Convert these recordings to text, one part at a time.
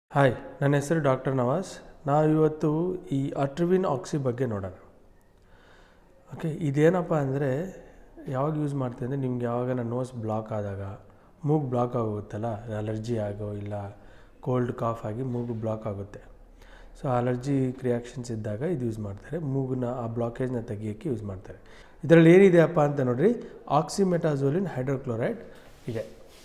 hi ನನ್ನ ಹೆಸರು doctor Nawaz ನಾವು ಇವತ್ತು ಈ ಅಟ್ರಿವಿನ್ ಆಕ್ಸಿ ಬಗ್ಗೆ ನೋಡೋಣ ಓಕೆ ಇದೇನಪ್ಪ ಅಂದರೆ ಯಾವಾಗ ಯೂಸ್ ಮಾಡ್ತೀವಿ ಅಂದರೆ ನಿಮ್ಗೆ ಯಾವಾಗ ನೋಸ್ ಬ್ಲಾಕ್ ಆದಾಗ ಮೂಗು ಬ್ಲಾಕ್ ಆಗೋಗುತ್ತಲ್ಲ ಅಲರ್ಜಿ ಆಗೋ ಇಲ್ಲ ಕೋಲ್ಡ್ ಕಾಫ್ ಆಗಿ ಮೂಗು ಬ್ಲಾಕ್ ಆಗುತ್ತೆ ಸೊ ಅಲರ್ಜಿ ರಿಯಾಕ್ಷನ್ಸ್ ಇದ್ದಾಗ ಇದು ಯೂಸ್ ಮಾಡ್ತಾರೆ ಮೂಗನ್ನ ಆ ಬ್ಲಾಕೇಜ್ನ ತೆಗಿಯೋಕ್ಕೆ ಯೂಸ್ ಮಾಡ್ತಾರೆ ಇದರಲ್ಲಿ ಏನಿದೆಯಪ್ಪ ಅಂತ ನೋಡ್ರಿ ಆಕ್ಸಿಮೆಟಾಝೋಲಿನ್ ಹೈಡ್ರೋಕ್ಲೋರೈಡ್ ಇದೆ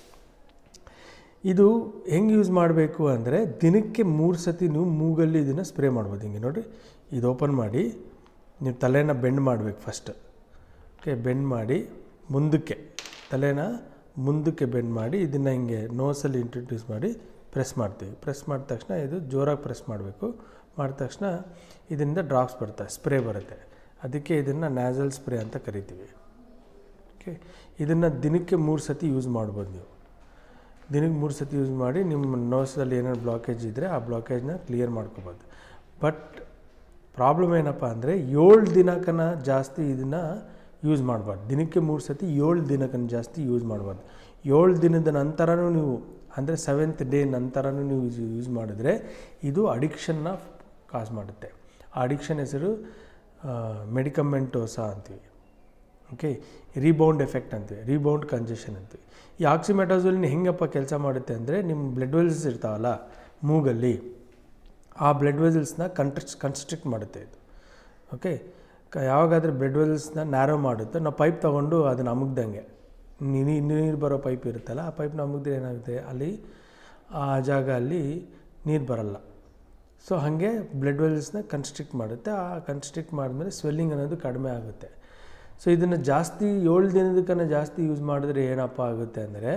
ಇದು ಹೆಂಗೆ ಯೂಸ್ ಮಾಡಬೇಕು ಅಂದರೆ ದಿನಕ್ಕೆ ಮೂರು ಸತಿ ನೀವು ಮೂಗಲ್ಲಿ ಇದನ್ನು ಸ್ಪ್ರೇ ಮಾಡ್ಬೋದು ಹಿಂಗೆ ನೋಡಿರಿ ಇದು ಓಪನ್ ಮಾಡಿ ನೀವು ತಲೆನ ಬೆಂಡ್ ಮಾಡಬೇಕು ಫಸ್ಟ್ ಓಕೆ ಬೆಂಡ್ ಮಾಡಿ ಮುಂದಕ್ಕೆ ತಲೆನ ಮುಂದಕ್ಕೆ ಬೆಂಡ್ ಮಾಡಿ ಇದನ್ನು ಹಿಂಗೆ ನೋಸಲ್ಲಿ ಇಂಟ್ರೊಡ್ಯೂಸ್ ಮಾಡಿ ಪ್ರೆಸ್ ಮಾಡ್ತೀವಿ ಪ್ರೆಸ್ ಮಾಡಿದ ತಕ್ಷಣ ಇದು ಜೋರಾಗಿ ಪ್ರೆಸ್ ಮಾಡಬೇಕು ಮಾಡಿದ ತಕ್ಷಣ ಇದರಿಂದ ಡ್ರಾಪ್ಸ್ ಬರುತ್ತೆ ಸ್ಪ್ರೇ ಬರುತ್ತೆ ಅದಕ್ಕೆ ಇದನ್ನು ನ್ಯಾಸಲ್ ಸ್ಪ್ರೇ ಅಂತ ಕರಿತೀವಿ ಓಕೆ ಇದನ್ನು ದಿನಕ್ಕೆ ಮೂರು ಸತಿ ಯೂಸ್ ಮಾಡ್ಬೋದು ನೀವು ದಿನಕ್ಕೆ ಮೂರು ಸತಿ ಯೂಸ್ ಮಾಡಿ ನಿಮ್ಮ ನೋಸಲ್ಲಿ ಏನಾದ್ರು ಬ್ಲಾಕೇಜ್ ಇದ್ದರೆ ಆ ಬ್ಲಾಕೇಜ್ನ ಕ್ಲಿಯರ್ ಮಾಡ್ಕೋಬೋದು ಬಟ್ ಪ್ರಾಬ್ಲಮ್ ಏನಪ್ಪ ಅಂದರೆ ಏಳು ದಿನಕ್ಕನ ಜಾಸ್ತಿ ಇದನ್ನು ಯೂಸ್ ಮಾಡಬಾರ್ದು ದಿನಕ್ಕೆ ಮೂರು ಸತಿ ಏಳು ದಿನಕ್ಕನ ಜಾಸ್ತಿ ಯೂಸ್ ಮಾಡಬಾರ್ದು ಏಳು ದಿನದ ನಂತರನೂ ನೀವು ಅಂದರೆ ಸೆವೆಂತ್ ಡೇ ನಂತರನೂ ನೀವು ಯೂಸ್ ಮಾಡಿದ್ರೆ ಇದು ಅಡಿಕ್ಷನ್ನ ಕಾಸ್ ಮಾಡುತ್ತೆ ಆ ಅಡಿಕ್ಷನ್ ಹೆಸರು ಮೆಡಿಕಮೆಂಟೋಸಾ ಅಂತೀವಿ ಓಕೆ ರೀಬೌಂಡ್ ಎಫೆಕ್ಟ್ ಅಂತೀವಿ ರೀಬೌಂಡ್ ಕಂಜೆಷನ್ ಅಂತೀವಿ ಈ ಆಕ್ಸಿಮೆಟಾಝೋಲಿನ್ ಹೆಂಗಪ್ಪ ಕೆಲಸ ಮಾಡುತ್ತೆ ಅಂದರೆ ನಿಮ್ಮ ಬ್ಲಡ್ ವೆಸಲ್ಸ್ ಇರ್ತಾವಲ್ಲ ಮೂಗಲ್ಲಿ ಆ ಬ್ಲಡ್ ವೆಸಲ್ಸ್ನ ಕಂಟ್ರಿಸ್ ಕನ್ಸ್ಟ್ರಿಕ್ಟ್ ಮಾಡುತ್ತೆ ಇದು ಓಕೆ ಕ ಯಾವಾಗಾದರೆ ಬ್ಲಡ್ ವೆಸಲ್ಸ್ನ ನ್ಯಾರೋ ಮಾಡುತ್ತೆ ನಾವು ಪೈಪ್ ತೊಗೊಂಡು ಅದನ್ನು ಅಮುಗ್ದಂಗೆ ನೀರು ನೀರು ಬರೋ ಪೈಪ್ ಇರುತ್ತಲ್ಲ ಆ ಪೈಪ್ನ ಅಮುಗ್ದ್ರೆ ಏನಾಗುತ್ತೆ ಅಲ್ಲಿ ಆ ಜಾಗ ಅಲ್ಲಿ ನೀರು ಬರಲ್ಲ ಸೊ ಹಾಗೆ ಬ್ಲಡ್ ವೆಸಲ್ಸ್ನ ಕನ್ಸ್ಟ್ರಿಕ್ಟ್ ಮಾಡುತ್ತೆ ಆ ಕನ್ಸ್ಟ್ರಿಕ್ಟ್ ಮಾಡಿದ್ಮೇಲೆ ಸ್ವೆಲ್ಲಿಂಗ್ ಅನ್ನೋದು ಕಡಿಮೆ ಆಗುತ್ತೆ ಸೊ ಇದನ್ನು ಜಾಸ್ತಿ ಏಳು ದಿನದಕ್ಕನ್ನ ಜಾಸ್ತಿ ಯೂಸ್ ಮಾಡಿದ್ರೆ ಏನಪ್ಪ ಆಗುತ್ತೆ ಅಂದರೆ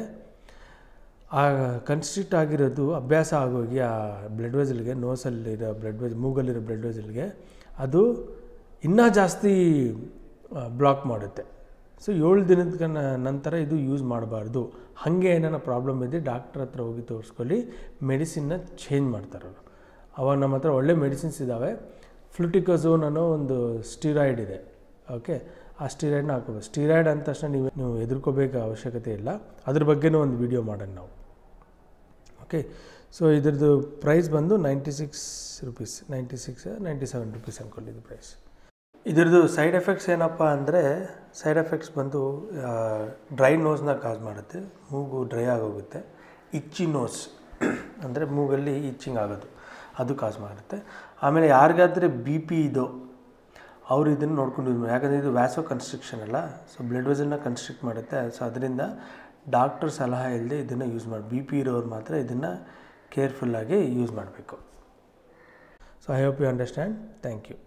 ಆ ಕನ್ಸ್ಟ್ರಿಕ್ಟ್ ಆಗಿರೋದು ಅಭ್ಯಾಸ ಆಗೋಗಿ ಆ ಬ್ಲಡ್ ವೆಸಲ್ಗೆ ನೋಸಲ್ಲಿರೋ ಬ್ಲಡ್ ವೆಜ್ ಮೂಗಲ್ಲಿರೋ ಬ್ಲಡ್ ವೆಸಲ್ಗೆ ಅದು ಇನ್ನೂ ಜಾಸ್ತಿ ಬ್ಲಾಕ್ ಮಾಡುತ್ತೆ ಸೊ ಏಳು ದಿನದ ನಂತರ ಇದು ಯೂಸ್ ಮಾಡಬಾರ್ದು ಹಾಗೆ ಏನಾರ ಪ್ರಾಬ್ಲಮ್ ಇದ್ದರೆ ಡಾಕ್ಟ್ರ್ ಹತ್ರ ಹೋಗಿ ತೋರಿಸ್ಕೊಳ್ಳಿ ಮೆಡಿಸಿನ್ನ ಚೇಂಜ್ ಮಾಡ್ತಾರೆ ಅವರು ಅವಾಗ ನಮ್ಮ ಹತ್ರ ಒಳ್ಳೆ ಮೆಡಿಸಿನ್ಸ್ ಇದ್ದಾವೆ ಫ್ಲುಟಿಕೋಝೋನ್ ಅನ್ನೋ ಒಂದು ಸ್ಟಿರಾಯ್ಡ್ ಇದೆ ಓಕೆ ಆ ಸ್ಟಿರಾಯ್ಡ್ನ ಹಾಕೋಬೋದು ಸ್ಟಿರಾಯ್ಡ್ ಅಂದ ತಕ್ಷಣ ನೀವು ನೀವು ಹೆದರ್ಕೋಬೇಕು ಅವಶ್ಯಕತೆ ಇಲ್ಲ ಅದ್ರ ಬಗ್ಗೆನೂ ಒಂದು ವಿಡಿಯೋ ಮಾಡೋಣ ನಾವು ಓಕೆ ಸೊ ಇದ್ರದ್ದು ಪ್ರೈಸ್ ಬಂದು ninety six rupees ninety six ninety seven rupees ಅಂದ್ಕೊಂಡಿದ್ದು ಪ್ರೈಸ್ ಇದ್ರದ್ದು ಸೈಡ್ ಎಫೆಕ್ಟ್ಸ್ ಏನಪ್ಪ ಅಂದರೆ ಸೈಡ್ ಎಫೆಕ್ಟ್ಸ್ ಬಂದು ಡ್ರೈ ನೋಸ್ನ ಕಾಸ್ ಮಾಡುತ್ತೆ ಮೂಗು ಡ್ರೈ ಆಗೋಗುತ್ತೆ ಇಚ್ಚಿ ನೋಸ್ ಅಂದರೆ ಮೂಗಲ್ಲಿ ಇಚ್ಚಿಂಗ್ ಆಗೋದು ಅದು ಕಾಸ್ ಮಾಡುತ್ತೆ ಆಮೇಲೆ ಯಾರಿಗಾದರೆ ಬಿ ಪಿ ಇದೋ ಅವ್ರು ಇದನ್ನು ನೋಡ್ಕೊಂಡು ಯೂಸ್ ಮಾಡಿ ಯಾಕಂದರೆ ಇದು ವ್ಯಾಸೋ ಕನ್ಸ್ಟ್ರಿಕ್ಷನ್ ಅಲ್ಲ ಸೊ ಬ್ಲಡ್ ವೆಸಲ್ನ ಕನ್ಸ್ಟ್ರಿಕ್ಟ್ ಮಾಡುತ್ತೆ ಸೊ ಅದರಿಂದ ಡಾಕ್ಟರ್ ಸಲಹೆ ಇಲ್ಲದೆ ಇದನ್ನು ಯೂಸ್ ಮಾಡಿ ಬಿ ಪಿ ಇರೋರು ಮಾತ್ರ ಇದನ್ನು ಕೇರ್ಫುಲ್ಲಾಗಿ ಯೂಸ್ ಮಾಡಬೇಕು so I hope you understand thank you